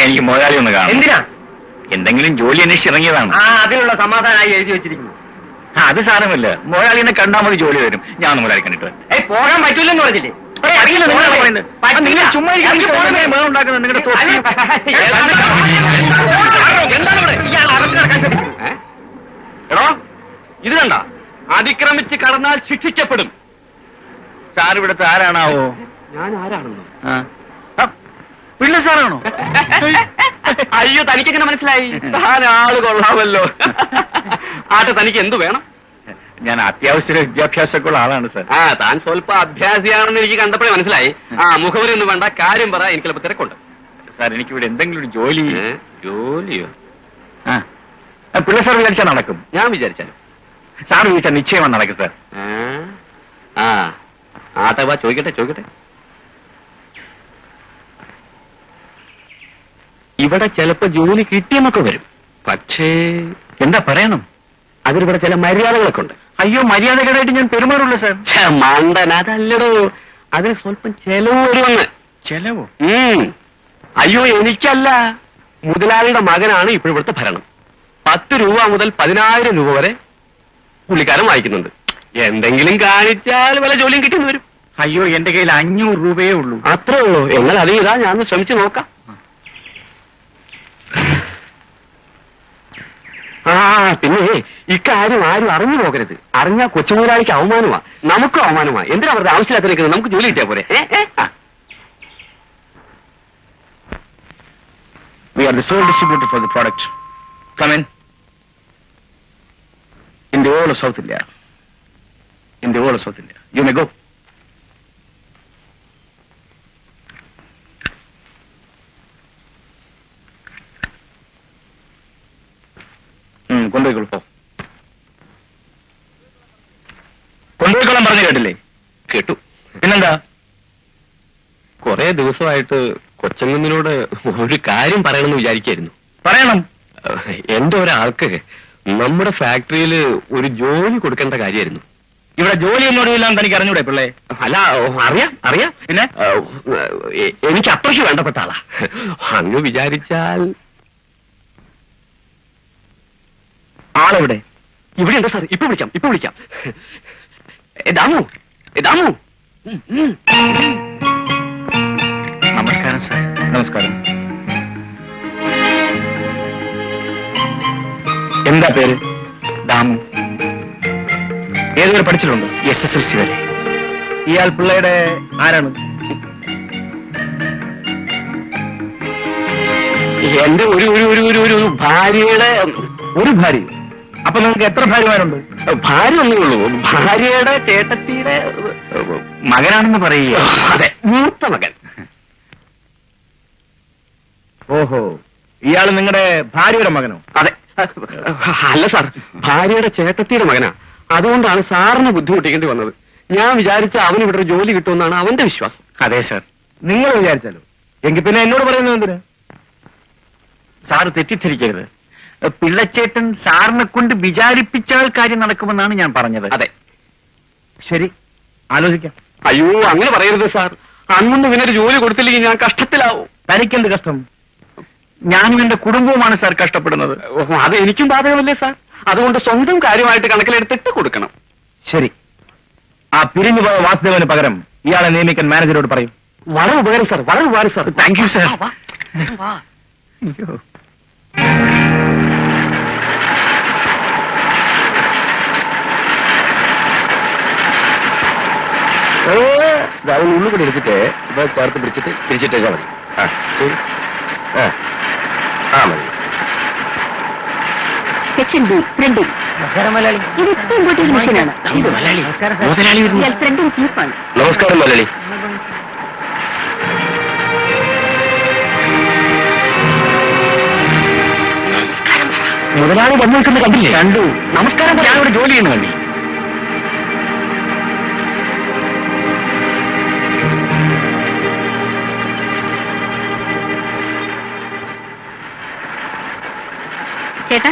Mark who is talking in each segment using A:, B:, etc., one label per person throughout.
A: എനിക്ക് മുതലാളി ഒന്ന് കാണാം
B: എന്തിനാ
A: എന്തെങ്കിലും ജോലി അന്വേഷിച്ച് ഇറങ്ങിയതാണ്
B: ആ അതിനുള്ള സമാധാനമായി എഴുതി വെച്ചിരിക്കുന്നു
A: ആ, അത് സാരമില്ല മുതലാളിനെ കണ്ടാൽ മതി ജോലി വരും ഞാൻ മുതലാളി കണ്ടിട്ട് വരാം.
B: ഏയ് പോകാൻ പറ്റൂലെന്ന് പറഞ്ഞില്ലേ ഏയ്,
A: പറ്റില്ല, നിങ്ങൾ
B: പോകാൻ
A: പറയുന്നത്.
B: പറ്റില്ല.
A: ആ, നിങ്ങൾ ചുമ്മാ ഇരിക്കാൻ
B: എനിക്ക്
A: വെറുതെ
B: പോകാൻ
A: ബഹളം ഉണ്ടാക്കുന്നത് നിങ്ങളുടെ തൊപ്പി.
B: എന്താണ് ഇവിടെ? ഇയാൾ അറസ്റ്റ് നടക്കാൻ ശ്രമിക്കുന്നു.
C: എടോ ഇത് കണ്ട അതിക്രമിച്ച് കടന്നാൽ ശിക്ഷിക്കപ്പെടും
A: സാർ ഇവിടുത്തെ ആരാണാവോ
C: ഞാൻ ആരാണെന്നോ
A: ആ. ആ, പിള്ള സാറാണോ
C: അയ്യോ തനിക്കെങ്ങനെ മനസ്സിലായി താൻ ആള് കൊള്ളാമല്ലോ ആട്ടെ തനിക്ക് എന്തു വേണം
A: ഞാൻ അത്യാവശ്യ വിദ്യാഭ്യാസമൊക്കെ ഉള്ള ആളാണ് സാർ
C: ആ താൻ സ്വല്പം അഭ്യാസിയാണെന്ന് എനിക്ക് കണ്ടപ്പോഴേ മനസ്സിലായി ആ മുഖവരി ഒന്നും വേണ്ട കാര്യം പറ എനിക്ക് ചിലപ്പോൾ തിരക്കുണ്ട്
A: സാർ എനിക്കിവിടെ എന്തെങ്കിലും ഒരു ജോലി
C: ഏ? ജോലിയോ
A: ആ ആ, പിള്ള സാർ വിചാരിച്ചാൽ നടക്കും
C: ഞാൻ വിചാരിച്ചാലും
A: സാർ വിചാരിച്ചാൽ നിശ്ചയമാണ് നടക്കും സാർ
C: ആ? ആ ആട്ടെ വാ ചോദിക്കട്ടെ ചോദിക്കട്ടെ ഇവിടെ ചിലപ്പോ ജോലി കിട്ടിയെന്നൊക്കെ വരും പക്ഷേ
A: എന്താ പറയണം
C: അതിലിവിടെ ചില മര്യാദകളൊക്കെ ഉണ്ട്
A: അയ്യോ മര്യാദകേടായിട്ട് ഞാൻ പെരുമാറുള്ളൂ സാർ
C: ഛെ, മണ്ടൻ അതല്ലടോ അതിന് സ്വല്പം ചെലവ് വരുമെന്ന്
A: ചെലവോ
C: ഉം. അയ്യോ എനിക്കല്ല മുതലാളിയുടെ മകനാണ് ഇപ്പോഴിവിടുത്തെ ഭരണം പത്ത് രൂപ മുതൽ പതിനായിരം രൂപ വരെ പുള്ളിക്കാരൻ വായിക്കുന്നുണ്ട് എന്തെങ്കിലും കാണിച്ചാൽ വല്ല ജോലിയും കിട്ടിയെന്ന് വരും
A: അയ്യോ എന്റെ കയ്യിൽ അഞ്ഞൂറ് രൂപയേ ഉള്ളൂ
C: അത്രേ ഉള്ളൂ എന്നാൽ അത് ഇതാ ഞാൻ ഒന്ന് ശ്രമിച്ചു നോക്കാം ആ പിന്നെ ഇക്കാര്യം ആരും അറിഞ്ഞു പോകരുത് അറിഞ്ഞാൽ കൊച്ചുമുതലാളിക്ക് അവമാനമാ നമുക്കും അവമാനമാ എന്തിനാ വെറുതെ ആവശ്യമില്ലാത്ത നിൽക്കുന്നത് നമുക്ക് ജോലി കിട്ടിയാ പോരെ ഏ, ഏ? ആ.
A: We are the sole distributor for the product. Come in. In the whole of South India. In the whole of South India. You may go. ഉം, കൊണ്ടുപോയിക്കോളൂ പോ കൊണ്ടുപോയിക്കോളാൻ പറഞ്ഞു കേട്ടില്ലേ
C: കേട്ടു
A: പിന്നെന്താ
C: കുറെ ദിവസമായിട്ട് കൊച്ചങ്ങന്നിനോട് ഒരു കാര്യം പറയണമെന്ന് വിചാരിക്കായിരുന്നു
A: പറയണം
C: ഏഹ്, എന്റെ ഒരാൾക്ക് നമ്മുടെ ഫാക്ടറിയിൽ ഒരു ജോലി കൊടുക്കേണ്ട കാര്യമായിരുന്നു
A: ഇവിടെ ജോലി എന്നോടില്ലാന്ന് തനിക്ക് അറിഞ്ഞൂടെ പിള്ളേ
C: അല്ല ഓ, അറിയാം അറിയാം
A: പിന്നെ
C: ഏഹ്, എ- എനിക്ക് അത്രയ്ക്ക് വേണ്ടപ്പെട്ട ആളാ അങ്ങ് വിചാരിച്ചാൽ
A: ആളെവിടെ
C: ഇവിടെ ഉണ്ട് സാർ ഇപ്പൊ വിളിക്കാം ഇപ്പൊ വിളിക്കാം ഏ, ദാമു ഏ, ദാമു ഉം, ഉം.
A: നമസ്കാരം സാർ നമസ്കാരം എന്താ പേര് ദാമു ഏതുവരെ പഠിച്ചിട്ടുണ്ടോ എസ് എസ് എൽ സി വരെ ഇയാൾ പിള്ളയുടെ ആരാണ്
C: എന്റെ ഒരു ഒരു ഒരു ഒരു ഒരു ഭാര്യയുടെ
A: ഒരു ഭാര്യ അപ്പൊ നിങ്ങൾക്ക് എത്ര ഭാര്യമാരുണ്ട്
C: ഭാര്യ ഒന്നേ ഉള്ളൂ ഭാര്യയുടെ ചേട്ടത്തിയുടെ
A: മകനാണെന്ന് പറയുക
C: അതെ മൂത്ത മകൻ
A: ഓഹോ ഇയാൾ നിങ്ങളുടെ ഭാര്യയുടെ മകനോ
C: അതെ അല്ല സാർ ഭാര്യയുടെ ചേട്ടത്തിയുടെ മകനാ അതുകൊണ്ടാണ് സാറിന് ബുദ്ധിമുട്ടിക്കേണ്ടി വന്നത് ഞാൻ വിചാരിച്ച അവന് ഇവിടെ ഒരു ജോലി കിട്ടുമെന്നാണ് അവന്റെ വിശ്വാസം
A: അതെ സാർ നിങ്ങൾ വിചാരിച്ചാലോ എങ്കിൽ പിന്നെ എന്നോട് പറയുന്നത് എന്തിന് സാറ് തെറ്റിദ്ധരിക്കരുത് പിള്ളച്ചേട്ടൻ സാറിനെ കൊണ്ട് വിചാരിപ്പിച്ചാൽ കാര്യം നടക്കുമെന്നാണ് ഞാൻ പറഞ്ഞത്
C: അതെ
A: ശരി ആലോചിക്കാം
C: അയ്യോ അങ്ങനെ പറയരുത് സാർ അന്നൊന്നും ഇവനൊരു ജോലി കൊടുത്തില്ലെങ്കിൽ ഞാൻ കഷ്ടത്തിലാവും
A: തനിക്കെന്ത് കഷ്ടം ഞാനും എന്റെ കുടുംബവുമാണ് സാർ കഷ്ടപ്പെടുന്നത്
C: ഓഹോ, അത് എനിക്കും ബാധകമല്ലേ സാർ അതുകൊണ്ട് സ്വന്തം കാര്യമായിട്ട് കണക്കിലെടുത്തിട്ട് കൊടുക്കണം
A: ശരി ആ പിരിഞ്ഞുപോയ വാസുദേവന് പകരം ഇയാളെ നിയമിക്കാൻ മാനേജരോട് പറയും
C: വളരെ ഉപകാരം സാർ വളരെ ഉപകാരം സാർ
A: താങ്ക് യു സാർ
C: വാ, വാ.
A: അവൻ ഉള്ളു കൂടി എടുത്തിട്ട് ഇവിടെ ചേർത്ത് പിടിച്ചിട്ട് തിരിച്ചിട്ടേച്ചാ മതി ആ ശരി ആ ആ മതി
D: സെക്ഷൻ ബി പ്രിന്റിംഗ് ഇത് ഇപ്പൊ ഇമ്പോർട്ടേറ്റ് മെഷീനാണ്
A: മുതലാളി വരുന്നു.
D: ഇയാൾ പ്രിന്റിംഗ് ചീഫാണ്
A: നമസ്കാരം മലയാളി മുതലാളി വന്നു നിൽക്കുന്ന കണ്ടില്ലേ കണ്ടു നമസ്കാരം ഞാൻ ഇവിടെ ജോലി ചെയ്യുന്നു കണ്ടി
D: ചേട്ടാ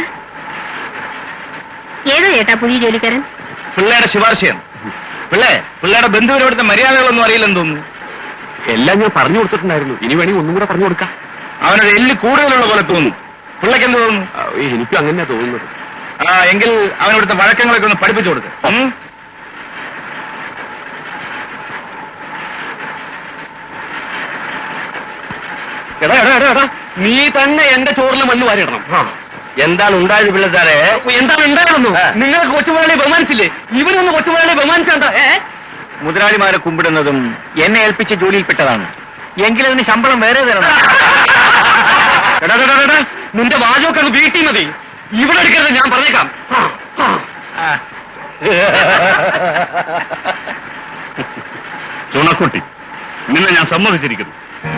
D: ഏതോ ചേട്ടാ പുതിയ ജോലിക്കാരൻ
A: പിള്ളേരുടെ ശുപാർശയാണ് പിള്ളേ പിള്ളേരുടെ ബന്ധുവിനോടുത്തെ മര്യാദകളൊന്നും അറിയില്ലെന്ന് തോന്നുന്നു
C: എല്ലാം ഞാൻ പറഞ്ഞു കൊടുത്തിട്ടുണ്ടായിരുന്നു ഇനി വേണമെങ്കിൽ ഒന്നും കൂടെ പറഞ്ഞു കൊടുക്കാം
A: അവനൊരു എല്ല് കൂടുതലുള്ള പോലെ തോന്നുന്നു പിള്ളയ്ക്ക് എന്ത് തോന്നുന്നു
C: ആ, എനിക്കും അങ്ങനെയാ തോന്നുന്നത്
A: ആ എങ്കിൽ അവനിവിടുത്തെ വഴക്കങ്ങളൊക്കെ ഒന്ന് പഠിപ്പിച്ചു കൊടുക്ക് ഉം?
C: എടാ എടാ എടാ എടാ നീ തന്നെ എന്റെ ചോറിൽ മണ്ണ് വാരിയിടണം
B: എന്താണ് ഉണ്ടായത് പിള്ള സാറേ
C: എന്താണ് ഉണ്ടായിരുന്നു
B: ആ.
C: നിങ്ങൾ കൊച്ചുമുതലാളി ബഹുമാനിച്ചില്ലേ ഇവരൊന്ന് കൊച്ചുമുതലാളി ബഹുമാനിച്ചാ ഏ
A: മുതലാളിമാരെ കുമ്പിടുന്നതും എന്നെ ഏൽപ്പിച്ച ജോലിയിൽപ്പെട്ടതാണ് എങ്കിലതിന് ശമ്പളം വേറെ തരണം
C: എടാ, എടാ, എടാ, എടാ, നിന്റെ വാചകമൊക്കെ ഒന്ന് വീട്ടിൽ മതി ഇവിടെ എടുക്കരുത് ഞാൻ പറഞ്ഞേക്കാം
A: ചുണക്കുട്ടി നിന്നെ ഞാൻ സമ്മതിച്ചിരിക്കുന്നു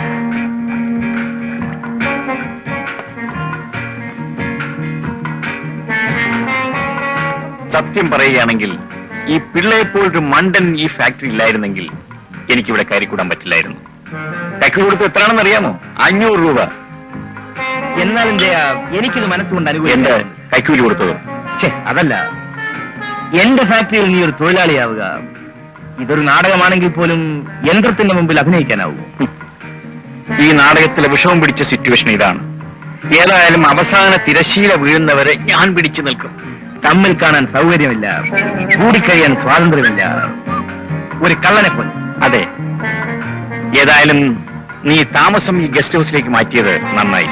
A: സത്യം പറയുകയാണെങ്കിൽ ഈ പിള്ളയെപ്പോലൊരു മണ്ടൻ ഈ ഫാക്ടറി ഇല്ലായിരുന്നെങ്കിൽ എനിക്കിവിടെ കയറിക്കൂടാൻ പറ്റില്ലായിരുന്നു ടക്ക് കൊടുത്ത് എത്രയാണെന്ന് അറിയാമോ അഞ്ഞൂറ് രൂപ
B: എന്നാൽ എന്റെ എനിക്കിത് മനസ്സുകൊണ്ട്
A: എന്റെ
B: അനുഭവിക്കാം
A: കൈക്കൂലി കൊടുത്തത്
B: ഛേ, അതല്ല എന്റെ ഫാക്ടറിയിൽ നീ ഒരു തൊഴിലാളിയാവുക ഇതൊരു നാടകമാണെങ്കിൽ പോലും യന്ത്രത്തിന്റെ മുമ്പിൽ അഭിനയിക്കാനാവൂ
A: ഈ നാടകത്തിലെ വിഷമം പിടിച്ച സിറ്റുവേഷൻ ഇതാണ് ഏതായാലും അവസാന തിരശീല വീഴുന്നവരെ ഞാൻ പിടിച്ചു നിൽക്കും
B: തമ്മിൽ കാണാൻ സൗകര്യമില്ല കൂടിക്കഴിയാൻ സ്വാതന്ത്ര്യമില്ല ഒരു കള്ളനെ പോലെ
A: അതെ ഏതായാലും നീ താമസം ഈ ഗസ്റ്റ് ഹൗസിലേക്ക് മാറ്റിയത് നന്നായി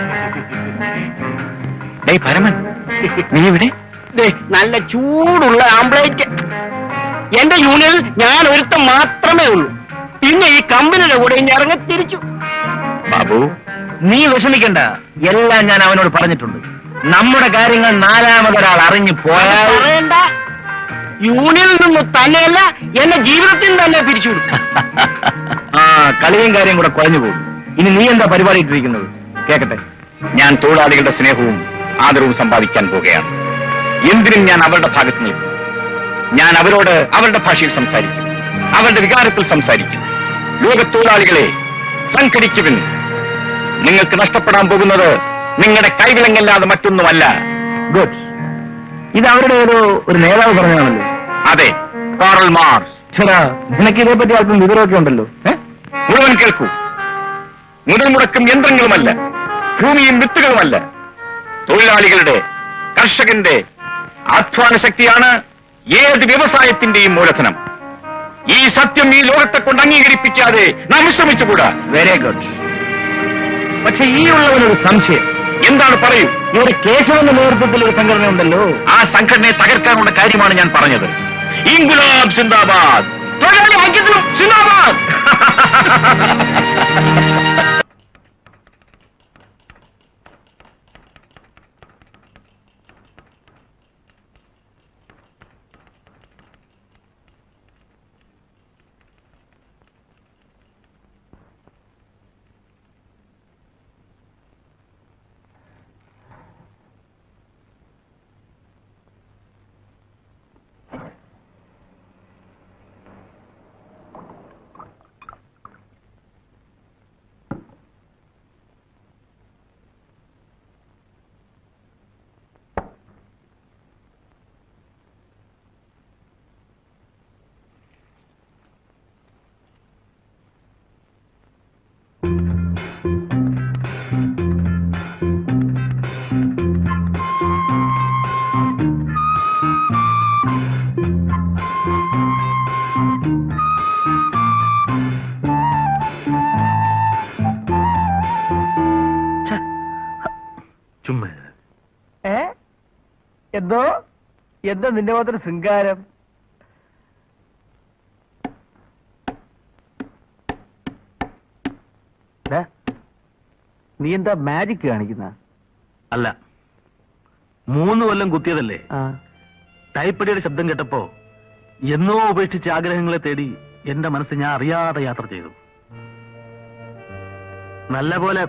A: ഡേയ് പരമൻ നീ ഇവിടെ
D: നല്ല ചൂടുള്ള ആംബ്ലേറ്റ് എന്റെ യൂണിയനിൽ ഞാൻ ഒരുത്തം മാത്രമേ ഉള്ളൂ പിന്നെ ഈ കമ്പനിയുടെ കൂടെ ഇനി ഇറങ്ങി തിരിച്ചു
A: ബാബു
B: നീ വിഷമിക്കണ്ട എല്ലാം ഞാൻ അവനോട് പറഞ്ഞിട്ടുണ്ട് നമ്മുടെ കാര്യങ്ങൾ നാലാമതൊരാൾ അറിഞ്ഞു പോയാൽ
D: പറയണ്ട യൂണിയനിൽ നിന്ന് തന്നെയല്ല എന്റെ ജീവിതത്തിൽ തന്നെ പിരിച്ചുവിടും
B: ആ കളിയും കാര്യം കൂടെ കുഴഞ്ഞു പോകും ഇനി നീ എന്താ പരിപാടി ഇട്ടിരിക്കുന്നത് കേക്കട്ടെ
A: ഞാൻ തൊഴിലാളികളുടെ സ്നേഹവും ആദരവും സമ്പാദിക്കാൻ പോകുകയാണ് എന്തിനും ഞാൻ അവരുടെ ഭാഗത്ത് നിൽക്കും ഞാൻ അവരോട് അവരുടെ ഭാഷയിൽ സംസാരിക്കും അവരുടെ വികാരത്തിൽ സംസാരിക്കും ലോക തൊഴിലാളികളെ സംഘടിക്കുവിൻ നിങ്ങൾക്ക് നഷ്ടപ്പെടാൻ പോകുന്നത് നിങ്ങളുടെ കൈവിലങ്ങല്ലാതെ മറ്റൊന്നുമല്ല
B: ഗുഡ് ഇത് അവരുടെ ഏതോ ഒരു നേതാവ് പറഞ്ഞതാണല്ലോ
A: അതെ കാറൽ മാർസ്
B: ചേടാ നിനക്ക് ഇതേപ്പറ്റി അല്പം വിവരമൊക്കെ ഉണ്ടല്ലോ ഏ?
A: മുഴുവൻ കേൾക്കൂ മുതൽ മുടക്കും യന്ത്രങ്ങളുമല്ല ഭൂമിയും വിത്തുകളുമല്ല തൊഴിലാളികളുടെ കർഷകന്റെ അധ്വാന ശക്തിയാണ് ഏത് വ്യവസായത്തിന്റെയും മൂലധനം ഈ സത്യം ഈ ലോകത്തെ കൊണ്ട് അംഗീകരിപ്പിക്കാതെ നാം വിശ്രമിച്ചുകൂടാ
B: വെരി ഗുഡ് പക്ഷെ ഈ ഉള്ളവനൊരു സംശയം
A: എന്താണ് പറയൂ
B: ഇവിടെ കേശവന്റെ നേതൃത്വത്തിൽ ഒരു സംഘടന ഉണ്ടല്ലോ
A: ആ സംഘടനയെ തകർക്കാനുള്ള കാര്യമാണ് ഞാൻ പറഞ്ഞത് ഇൻഗുലാബ് സിന്ദാബാദ് തൊഴിലാളി ഐക്യത്തിനും സിന്ദാബാദ്
B: ചുമ്മാ ഏ എന്തോ എന്താ നിന്റെ മാത്രം ശൃംഗാരം ദാ, നീ എന്താ മാജിക് കാണിക്കുന്ന
E: അല്ല മൂന്ന് കൊല്ലം കുത്തിയതല്ലേ ടൈപ്പടിയുടെ ശബ്ദം കേട്ടപ്പോ എന്നോ ഉപേക്ഷിച്ച ആഗ്രഹങ്ങളെ തേടി എന്റെ മനസ്സ് ഞാൻ അറിയാതെ യാത്ര ചെയ്തു നല്ല പോലെ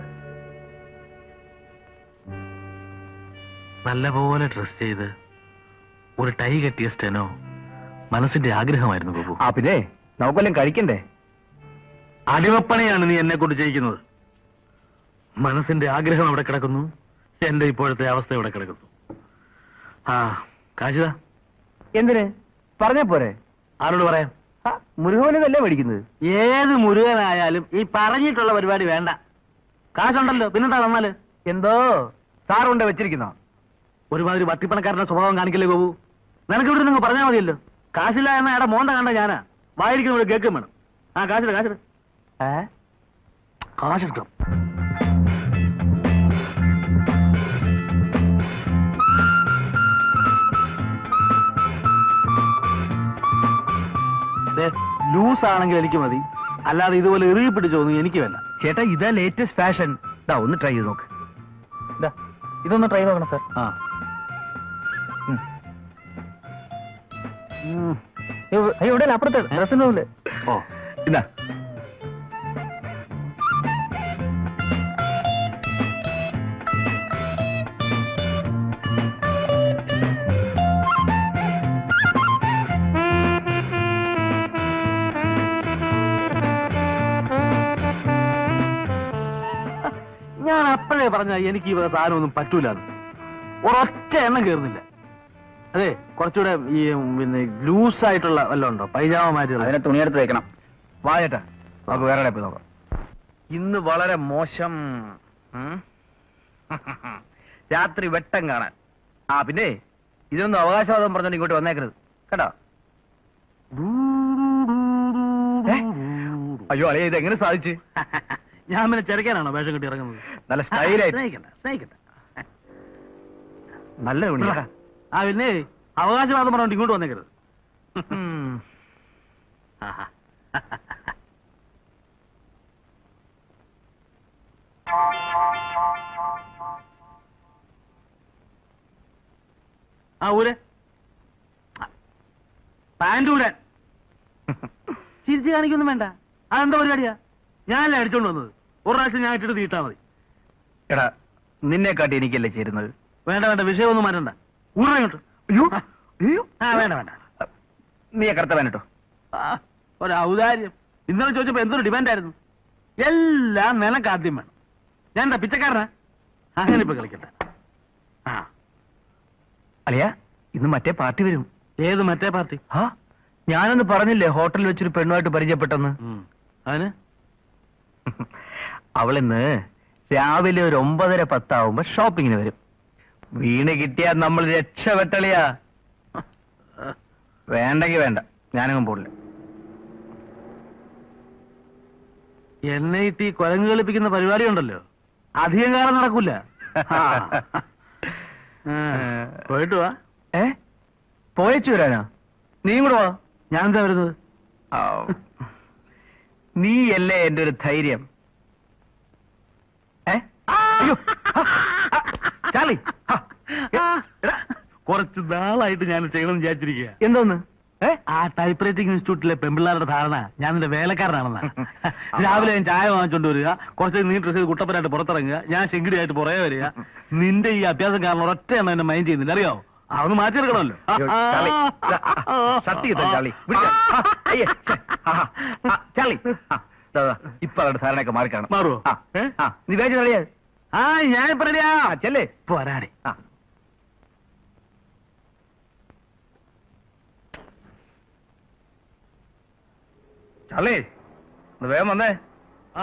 E: നല്ല പോലെ ഡ്രസ് ചെയ്ത് ഒരു ടൈ കെട്ടിയ സ്റ്റെനോ മനസ്സിന്റെ ആഗ്രഹമായിരുന്നു ബാബു
B: ആ പിന്നെ നമുക്കെല്ലാം കഴിക്കണ്ടേ
E: അടിമപ്പണിയാണ് നീ എന്നെ കൊണ്ട് ചെയ്യിക്കുന്നത് മനസ്സിന്റെ ആഗ്രഹം അവിടെ കിടക്കുന്നു എന്റെ ഇപ്പോഴത്തെ അവസ്ഥ ഇവിടെ കിടക്കുന്നു ആ കാശിത
B: എന്തിന് പറഞ്ഞ പോരെ
E: ആരോട് പറയാം
B: മുരുകോനല്ലേ മേടിക്കുന്നത്
E: ഏത് മുരുകനായാലും ഈ പറഞ്ഞിട്ടുള്ള പരിപാടി വേണ്ട കാശുണ്ടല്ലോ പിന്നെന്താ തന്നാല്
B: എന്തോ സാർ കൊണ്ട് വെച്ചിരിക്കുന്നോ
E: ഒരുമാതിരി വട്ടിപ്പണക്കാരന്റെ സ്വഭാവം കാണിക്കല്ലേ ഗോപു നിനക്ക് ഇവിടെ നിങ്ങൾ പറഞ്ഞാൽ മതിയല്ലോ കാശില്ല എന്ന എടാ മോന്ത കണ്ട ഞാനാ വായിരിക്കുന്ന കേൾക്കും വേണം ആ കാശിട് കാശിട്
B: ഏ
E: കാശെടുക്കാം ലൂസ് ആണെങ്കിൽ എനിക്ക് മതി അല്ലാതെ ഇതുപോലെ ഇറുകി പിടിച്ചോന്നും എനിക്ക് വേണ്ട
B: ചേട്ടാ ഇതാ ലേറ്റസ്റ്റ് ഫാഷൻ ദാ ഒന്ന് ട്രൈ ചെയ്ത് നോക്ക് ദാ, ഇതൊന്ന് ട്രൈ നോക്കണം സാർ
E: ആ
B: ഉം. അയ്യോ ഇവിടെ അപ്പുറത്തെ ഡ്രസ്സിന്റെ ഉള്ളിൽ
E: ഓ
B: ഇതാ
E: ഞാൻ അപ്പോഴേ പറഞ്ഞ എനിക്ക് ഈ വക സാധനമൊന്നും പറ്റൂലെന്ന് ഒരൊറ്റ എണ്ണം കയറുന്നില്ല അതെ കുറച്ചുകൂടെ ഈ പിന്നെ ലൂസ് ആയിട്ടുള്ള വല്ലതും ഉണ്ടോ പൈജാമ മാറ്റുകൾ
B: അതിനെ തുണിയെടുത്ത് വെക്കണം വാ ചേട്ടാ നമുക്ക് വേറെ ഇടയിൽ പോയി നോക്കാം ഇന്ന് വളരെ മോശം ഉം. രാത്രി വെട്ടം കാണാൻ ആ പിന്നെ ഇതിനൊന്നും അവകാശവാദം പറഞ്ഞോണ്ട് ഇങ്ങോട്ട് വന്നേക്കരുത് കേട്ടോ ഏ? അയ്യോ അളിയ ഇത് എങ്ങനെ സാധിച്ചു
E: ഞാൻ പിന്നെ ചെറുക്കാനാണോ വേഷം കെട്ടി ഇറങ്ങുന്നത്
B: നല്ല സ്റ്റൈലായിട്ട്
E: സ്നേഹിക്കണ്ട സ്നേഹിക്കണ്ട
B: നല്ല തുണിയാ
E: ആ പിന്നെ അവകാശവാദം പറഞ്ഞോണ്ട് ഇങ്ങോട്ട് വന്നേക്കരുത്
B: ഉം.
E: ആഹാ. ആ ഊരെ പാൻറ് ഊരാൻ ചിരിച്ച് കാണിക്കൊന്നും വേണ്ട അതെന്താ പരിപാടിയാ ഞാനല്ലേ അടിച്ചോണ്ട് വന്നത് ഒരു പ്രാവശ്യം ഞാൻ ഇട്ടിട്ട് തീട്ടാ മതി
B: എടാ നിന്നെ കാട്ടി എനിക്കല്ലേ ചേരുന്നത്
E: വേണ്ട വേണ്ട വിഷയമൊന്നും മാറ്റണ്ട ഊരണ ഇങ്ങോട്ട്
B: അയ്യോ അയ്യോ
E: ആ വേണ്ട വേണ്ട
B: നീ കറുത്ത വേനട്ടോ
E: ആ, ഒരു ഔദാര്യം ഇന്നലെ ചോദിച്ചപ്പോ എന്തൊരു ഡിമാൻഡ് ആയിരുന്നു എല്ലാം നിനക്ക് ആദ്യം വേണം ഞാൻ എന്താ പിച്ചക്കാരനാ അങ്ങനെ ഇപ്പൊ കളിക്കട്ടെ ആ
B: അളിയ ഇന്ന് മറ്റേ പാർട്ടി വരും
E: ഏത് മറ്റേ പാർട്ടി
B: ആ ഞാനൊന്ന് പറഞ്ഞില്ലേ ഹോട്ടലിൽ വെച്ചൊരു പെണ്ണുമായിട്ട് പരിചയപ്പെട്ടെന്ന്
E: ഉം. അതിന്
B: അവളിന്ന് രാവിലെ ഒരു ഒമ്പതര പത്താവുമ്പോ ഷോപ്പിങ്ങിന് വരും വീണ് കിട്ടിയാൽ നമ്മൾ രക്ഷപ്പെട്ടളിയാ വേണ്ടെങ്കി വേണ്ട ഞാനങ്ങും പോടില്ല
E: എന്നെ ഇട്ട് ഈ കുരങ്ങ് കളിപ്പിക്കുന്ന പരിപാടി ഉണ്ടല്ലോ അധികം കാലം നടക്കൂല ആ. ആ, പോയിട്ട് വാ
B: ഏ പോയച്ചു വരാനാ നീയും കൂടെ വാ
E: ഞാൻ എന്താ വരുന്നത്
B: ആ. നീ അല്ലേ എന്റെ ഒരു ധൈര്യം ഏ അയ്യോ ആ, ആ, ചാർലി ആ, എ, എടാ,
E: കുറച്ച് നാളായിട്ട് ഞാൻ ചെയ്യണം വിചാരിച്ചിരിക്കുക
B: എന്തോന്ന് ഏ
E: ആ ടൈപ്പ് റൈറ്റിംഗ് ഇൻസ്റ്റിറ്റ്യൂട്ടിലെ പെമ്പിള്ളാരുടെ ധാരണ ഞാൻ നിന്റെ വേലക്കാരനാണെന്നാ രാവിലെ ഞാൻ ചായ വാങ്ങിച്ചോണ്ട് വരിക കുറച്ച് നീ ഡ്രസ് ചെയ്ത് കുട്ടപ്പനായിട്ട് പുറത്തിറങ്ങുക ഞാൻ ശെങ്കിടിയായിട്ട് പുറകെ വരിക നിന്റെ ഈ അഭ്യാസം കാരണം ഒരൊറ്റ എണ്ണം എന്നെ മൈൻഡ് ചെയ്യുന്നില്ല അറിയോ അതൊന്ന് മാറ്റിയെടുക്കണമല്ലോ
B: അയ്യോ, ചാർലി, ഇതാ, ആ, ഷർട്ട് ചെയ്തോ, ചാർലി. പിടിക്കാം. ആ, അയ്യേ, ഛെ, ആ, ആ, ചാർലി, ആ, ദാ, ദാ, ഇപ്പൊ അവരുടെ ധാരണയൊക്കെ മാറിക്കാണും
E: മാറുവോ?
B: ആ,
E: ഏ?
B: ആ, നീ വേഗം കളിയാ
E: ആ ഞാൻ ഇപ്പൊ റെഡിയാ
B: ചെല്ലേ
E: പോരാടി
B: ആ ചാർലി ഒന്ന് വേഗം വന്നേ
E: ആ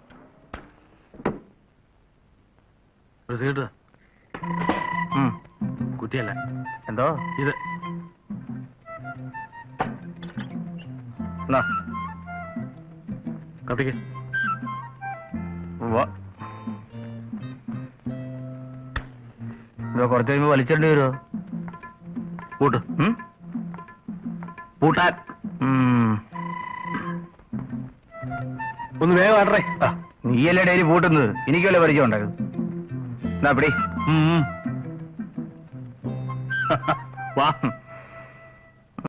E: റെസീട്ട്
B: ഉം.
E: കുറ്റിയല്ല
B: എന്തോ
E: ഇത്
B: എന്നാ
E: കത്തിക്ക്
B: ഉവ്വ. ഇപ്പൊ കുറച്ച് കഴിയുമ്പോ വലിച്ചേണ്ടി വരുമോ
E: കൂട്ട്
B: ഉം?
E: കൂട്ടാൻ
B: ഉം.
E: ഒന്ന് വേഗം ആടറേ
B: ആ, നീയല്ലേ ഡെയിലി പൂട്ടുന്നത് എനിക്കല്ലേ പരിചയം ഉണ്ടാകും എന്നാ പിടി
E: വാ